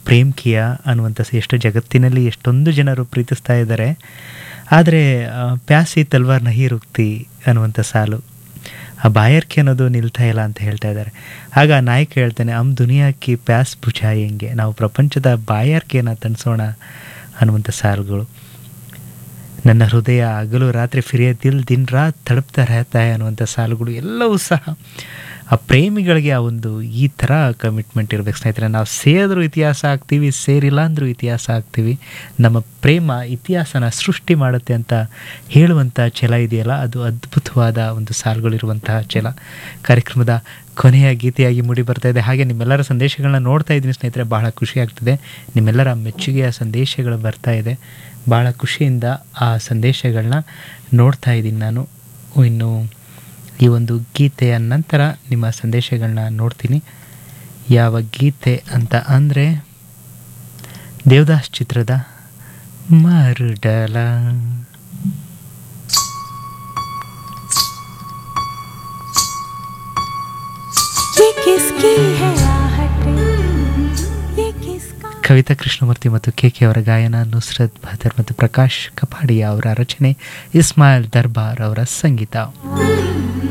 ಪ್ರೇಮ್ ಕಿಯಾ ಅನ್ನುವಂಥ ಸ- ಎಷ್ಟು ಜಗತ್ತಿನಲ್ಲಿ ಎಷ್ಟೊಂದು ಜನರು ಪ್ರೀತಿಸ್ತಾ ಇದ್ದಾರೆ ಆದರೆ ಆ, ಪ್ಯಾಸಿ ತಲ್ವಾರ್ ನಹಿ ರುಕ್ತಿ ಅನ್ನುವಂಥ ಸಾಲು ಆ ಬಾಯರ್ಕೆ ಅನ್ನೋದು ನಿಲ್ತಾ ಇಲ್ಲ ಅಂತ ಹೇಳ್ತಾ ಇದ್ದಾರೆ ಆಗ ಆ ನಾಯಕ ಹೇಳ್ತಾನೆ ಅಮ್ ದುನಿಯಾಕಿ ಪ್ಯಾಸ್ ಬುಜಾಯಂಗೆ ನಾವು ಪ್ರಪಂಚದ ಬಾಯಾರಿಕೆಯನ್ನು ತಣಿಸೋಣ ಅನ್ನುವಂಥ ಸಾಲುಗಳು ನನ್ನ ಹೃದಯ ಹಗಲು ರಾತ್ರಿ ಫಿರಿಯ ದಿಲ್ ದಿನ ರಾತ್ ತಡಪ್ತಾ ರಹತಾ ಹೈ ಅನ್ನುವಂಥ ಸಾಲುಗಳು ಎಲ್ಲವೂ ಸಹ ಆ ಪ್ರೇಮಿಗಳಿಗೆ ಆ ಒಂದು ಈ ಥರ ಕಮಿಟ್ಮೆಂಟ್ ಇರಬೇಕು ಸ್ನೇಹಿತರೆ ನಾವು ಸೇರಿದ್ರೂ ಇತಿಹಾಸ ಆಗ್ತೀವಿ ಸೇರಿಲ್ಲ ಅಂದರೂ ಇತಿಹಾಸ ಆಗ್ತೀವಿ ನಮ್ಮ ಪ್ರೇಮ ಇತಿಹಾಸನ ಸೃಷ್ಟಿ ಮಾಡುತ್ತೆ ಅಂತ ಹೇಳುವಂಥ ಛಲ ಇದೆಯಲ್ಲ ಅದು ಅದ್ಭುತವಾದ ಒಂದು ಸಾಲುಗಳಿರುವಂತಹ ಛಲ ಕಾರ್ಯಕ್ರಮದ ಕೊನೆಯ ಗೀತೆಯಾಗಿ ಮೂಡಿ ಬರ್ತಾ ಇದೆ ಹಾಗೆ ನಿಮ್ಮೆಲ್ಲರ ಸಂದೇಶಗಳನ್ನ ನೋಡ್ತಾ ಇದ್ದೀನಿ ಸ್ನೇಹಿತರೆ ಬಹಳ ಖುಷಿ ಆಗ್ತಿದೆ ನಿಮ್ಮೆಲ್ಲರ ಮೆಚ್ಚುಗೆಯ ಸಂದೇಶಗಳು ಬರ್ತಾ ಇದೆ ಭಾಳ ಖುಷಿಯಿಂದ ಆ ಸಂದೇಶಗಳನ್ನ ನೋಡ್ತಾ ಇದ್ದೀನಿ ನಾನು ಇನ್ನು ಈ ಒಂದು ಗೀತೆಯ ನಂತರ ನಿಮ್ಮ ಸಂದೇಶಗಳನ್ನ ನೋಡ್ತೀನಿ ಯಾವ ಗೀತೆ ಅಂತ ಅಂದರೆ ದೇವದಾಸ್ ಚಿತ್ರದ ಮರುಡಲ ये किसकी है आहट ये किसका ಕವಿತಾ ಕೃಷ್ಣಮೂರ್ತಿ ಮತ್ತು ಕೆ ಕೆ ಅವರ ಗಾಯನ ನುಸ್ರತ್ ಭದರ್ ಮತ್ತು ಪ್ರಕಾಶ್ ಕಪಾಡಿಯ ಅವರ ರಚನೆ ಇಸ್ಮಾಯಿಲ್ ದರ್ಬಾರ್ ಅವರ ಸಂಗೀತ है